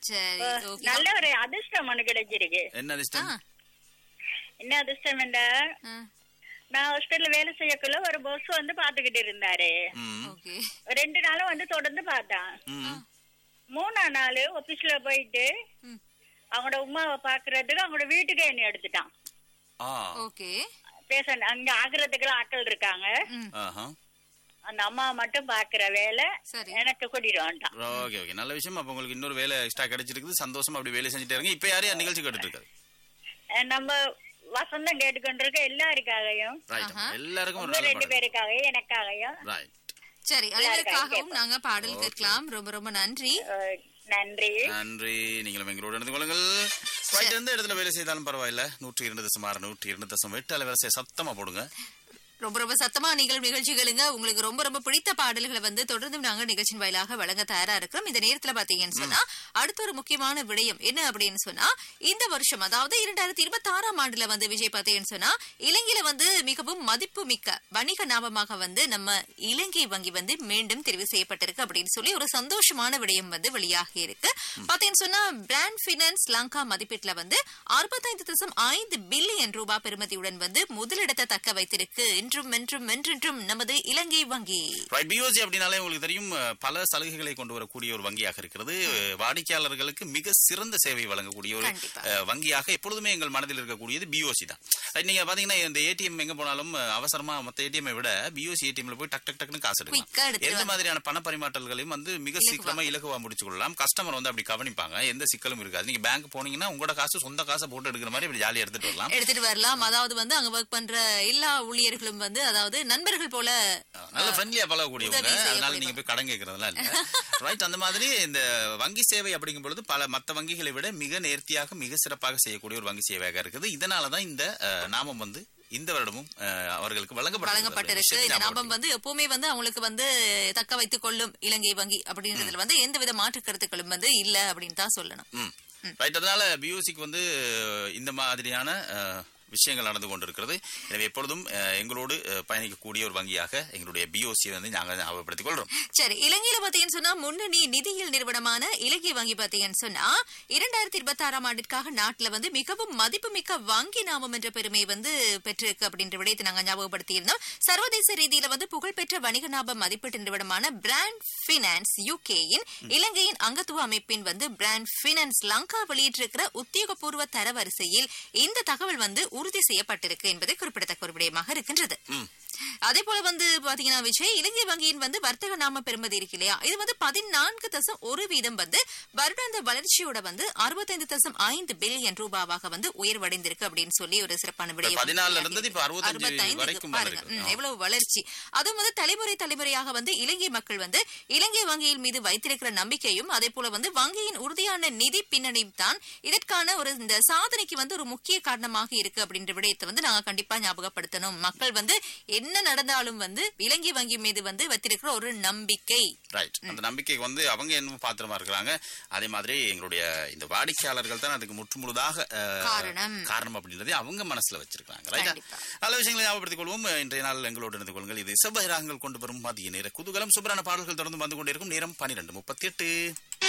சரி ஓகே நல்ல ஒரு அதிர்ஷ்டம் ஒண்ணு கிடைச்சிருக்கு என்ன அதிர்ஷ்டம் என்ன அதிர்ஷ்டம் என்றா நான் ஹாஸ்பிட்டல்ல வேலை செய்யக்குள்ள ஒரு பஸ் வந்து பாத்துக்கிட்டு இருந்தாரு ம் ஓகே ரெண்டு நாளும் வந்து தொடர்ந்து பார்த்தான் ம் மூணாம் நாள் ஆபீஸ்ல போயிட்டு ம். அவங்களோட உமாவை பாக்குறதுக்கு அவங்களோட வீட்டுக்கே என்ன எடுத்துட்டான் ஆ ஓகே பேஷண்ட் அங்க ஆக்குறதுக்குலாம் ஆட்கள் இருக்காங்க ம் ஆஹா அந்த அம்மாவை மட்டும் பாக்குற வேலை சரி எனக்கு கூட்டிட்டு வந்துட்டான் ஓகே ஓகே நல்ல விஷயம் அப்ப உங்களுக்கு இன்னொரு வேலை எக்ஸ்ட்ரா கிடைச்சிருக்குது சந்தோஷமா அப்படி வேலை செஞ்சுட்டே இருங்க இப்ப யாரையும் நிகழ்ச்சி கேட்டுட்டு இருக்காரு அஹ் நம்ம வசந்தம் கேட்டுக்கொண்டிருக்க எல்லாருக்காகவும் ரைட் எல்லாருக்கும் ஒரு உங்க நல்ல ரெண்டு பாடல் பேருக்காகவும் எனக்காகவும் ரைட் சரி அனைவருக்காகவும் நாங்க பாடல் கேட்கலாம் ரொம்ப ரொம்ப நன்றி அஹ் நன்றி நன்றி நீங்களும் எங்களோடு இணைந்து கொள்ளுங்கள் ரைட் எந்த இடத்துல வேலை செய்தாலும் பரவாயில்ல நூற்றி இரண்டு தசம் ஆறு நூற்றி இரண்டு தசம் எட்டு அலைவரிசை சத்தமா போடுங்க ரொம்ப ரொம்ப சத்தமா நீங்கள் நிகழ்ச்சிகளுங்க உங்களுக்கு ரொம்ப ரொம்ப பிடித்த பாடல்களை வந்து தொடர்ந்து நாங்க நிகழ்ச்சியின் வாயிலாக வழங்க தயாரா இருக்கிறோம் இந்த நேரத்துல பாத்தீங்கன்னு சொன்னா அடுத்த ஒரு முக்கியமான விடயம் என்ன அப்படின்னு சொன்னா இந்த வருஷம் அதாவது இரண்டாயிரத்தி இருபத்தி ஆறாம் ஆண்டுல வந்து விஜய் பாத்தீங்கன்னு சொன்னா இலங்கையில வந்து மிகவும் மதிப்பு மிக்க வணிக ஞாபகமாக வந்து நம்ம இலங்கை வங்கி வந்து மீண்டும் தெரிவு செய்யப்பட்டிருக்கு அப்படின்னு சொல்லி ஒரு சந்தோஷமான விடயம் வந்து வெளியாகி இருக்கு பாத்தீங்கன்னு சொன்னா பிராண்ட் பினான்ஸ் லங்கா மதிப்பீட்டுல வந்து அறுபத்தைந்து தசம் ஐந்து பில்லியன் ரூபாய் பெறுமதியுடன் வந்து முதலிடத்தை தக்க வைத்திருக்கு இன்றும் என்றும் என்றென்றும் நமது இலங்கை வங்கி ரைட் பிஓசி அப்படின்னாலே உங்களுக்கு தெரியும் அஹ், பல சலுகைகளை கொண்டு வரக்கூடிய ஒரு வங்கியாக இருக்கிறது வாடிக்கையாளர்களுக்கு மிக சிறந்த சேவை வழங்கக்கூடிய ஒரு கண்டிப்பா. அஹ், வங்கியாக எப்பொழுதுமே எங்கள் மனதில் இருக்கக்கூடியது பிஓசி தான் Right, நீங்க பாத்தீங்கன்னா இந்த ஏடிஎம் எங்க போனாலும் அஹ், அவசரமா மத்த ஏடிஎம் விட பிஓசி ஏடிஎம்ல போய் டக் டக் டக்னு காசு Quick ஆ எடுக்கலாம் எடுத்துட்டு எந்த வந்து- மாதிரியான பண பரிமாற்றல்களையும் வந்து மிக இலகுவா. சீக்கிரமா இலகுவா முடிச்சு கொள்ளலாம் கஸ்டமர் வந்து அப்படி கவனிப்பாங்க எந்த சிக்கலும் இருக்காது நீங்க பேங்க் போனீங்கன்னா உங்களோட காசு சொந்த காசை போட்டு எடுக்கிற மாதிரி இப்படி ஜாலியா எடுத்துட்டு வரலாம் எடுத்துட்டு வரலாம் அதாவது வந்து அங்க ஒர்க் பண்ற எல்லா ஊழியர்களும் வந்து அதாவது நண்பர்கள் போல நல்ல ஃப்ரெண்ட்லியா பழகக்கூடியவங்க உதவி செய்யக்கூடியவங்க. அதனால நீங்க போய் கடன் கேட்கறதெல்லாம் இல்ல ரைட் அந்த மாதிரி இந்த வங்கி சேவை அப்படிங்கும் பொழுது பல மத்த வங்கிகளை விட மிக நேர்த்தியாக மிக சிறப்பாக செய்யக்கூடிய ஒரு வங்கி சேவையாக இருக்குது இதனாலதான் இந்த அஹ், நாமம் வந்து இந்த வருடமும் அஹ், அவர்களுக்கு வழங்கப்பட்டிருக்கு வழங்கப்பட்டிருக்கு இந்த நபம் வந்து எப்பவுமே வந்து அவங்களுக்கு வந்து தக்க வைத்துக் கொள்ளும் இலங்கை வங்கி அப்படின்றதுல வந்து எந்தவித மாற்று கருத்துக்களும் வந்து இல்ல அப்படின்னு தான் சொல்லணும் ம் ரைட் அதனால பியூசிக்கு வந்து அஹ், இந்த மாதிரியான அஹ், விஷயங்கள் நடந்து கொண்டிருக்கிறது எனவே எப்பொழுதும் அஹ், எங்களோடு அஹ், பயணிக்கக்கூடிய ஒரு வங்கியாக எங்களுடைய பிஓசி வந்து நாங்கள் ஞாபகப்படுத்திக் கொள்றோம் சரி இலங்கையில பாத்தீங்கன்னு சொன்னா முன்னணி நிதியியல் நிறுவனமான இலங்கை வங்கி பாத்தீங்கன்னு சொன்னா இரண்டாயிரத்தி இருபத்தி ஆறாம் ஆண்டிற்காக நாட்டுல வந்து மிகவும் மதிப்புமிக்க வங்கி நாமம் என்ற பெருமையை வந்து பெற்றிருக்கு அப்படின்ற விடயத்தை நாங்க ஞாபகப்படுத்தி இருந்தோம் சர்வதேச ரீதியில வந்து புகழ்பெற்ற வணிக லாப மதிப்பீட்டு நிறுவனமான பிராண்ட் பினான்ஸ் யூகேயின் இலங்கையின் அங்கத்துவ அமைப்பின் வந்து பிராண்ட் பினான்ஸ் லங்கா வெளியிட்டிருக்கிற உத்தியோகபூர்வ தரவரிசையில் இந்த தகவல் வந்து உறுதி செய்யப்பட்டிருக்கு என்பது குறிப்பிடத்தக்க ஒரு விடயமாக இருக்கின்றது அதே போல வந்து பாத்தீங்கன்னா விஜய் இலங்கை வங்கியின் வந்து வர்த்தக நாம பெறுமதி இருக்கு இல்லையா இது வந்து பதினான்கு தசம் ஒரு வீதம் வந்து வருடாந்த வளர்ச்சியோட வந்து அறுபத்தைந்து தசம் ஐந்து பில்லியன் ரூபாவாக வந்து உயர்வடைந்திருக்கு அப்படின்னு சொல்லி ஒரு சிறப்பான விடயம் பதினாலுல இருந்தது இப்ப 65 65 வரைக்கும் பாருங்க வந்திருக்கு. ம், எவ்வளவு வளர்ச்சி அதுவும் வந்து தலைமுறை தலைமுறையாக வந்து இலங்கை மக்கள் வந்து இலங்கை வங்கியின் மீது வைத்திருக்கிற நம்பிக்கையும் அதே போல வந்து வங்கியின் உறுதியான நிதி பின்னணியும் தான் இதற்கான ஒரு இந்த சாதனைக்கு வந்து ஒரு முக்கிய காரணமாக இருக்கு அப்படின்ற விடயத்தை வந்து நாங்க கண்டிப்பா ஞாபகப்படுத்தணும் மக்கள் வந்து என்ன நடந்தாலும் வந்து இலங்கை வங்கி மீது வந்து வைத்திருக்கிற ஒரு நம்பிக்கை ரைட் அந்த நம்பிக்கைக்கு வந்து அவங்க என்ன பாத்திரமா இருக்கிறாங்க அதே மாதிரி எங்களுடைய இந்த வாடிக்கையாளர்கள் தான் அதுக்கு முற்றுமுழுதாக அஹ், காரணம். காரணம் அப்படின்றதை அவங்க மனசுல வச்சிருக்காங்க ரைட்டா கண்டிப்பா. நல்ல விஷயங்களை ஞாபகப்படுத்திக் கொள்வோம் இன்றைய நாள் எங்களோடு இணைந்து கொள்ளுங்கள் இது செவ்வராகங்கள் கொண்டு வரும் மதிய நேர குதூகலம் சுபரான பாடல்கள் தொடர்ந்து வந்து கொண்டிருக்கும் நேரம் பன்னிரண்டு முப்பத்தி எட்டு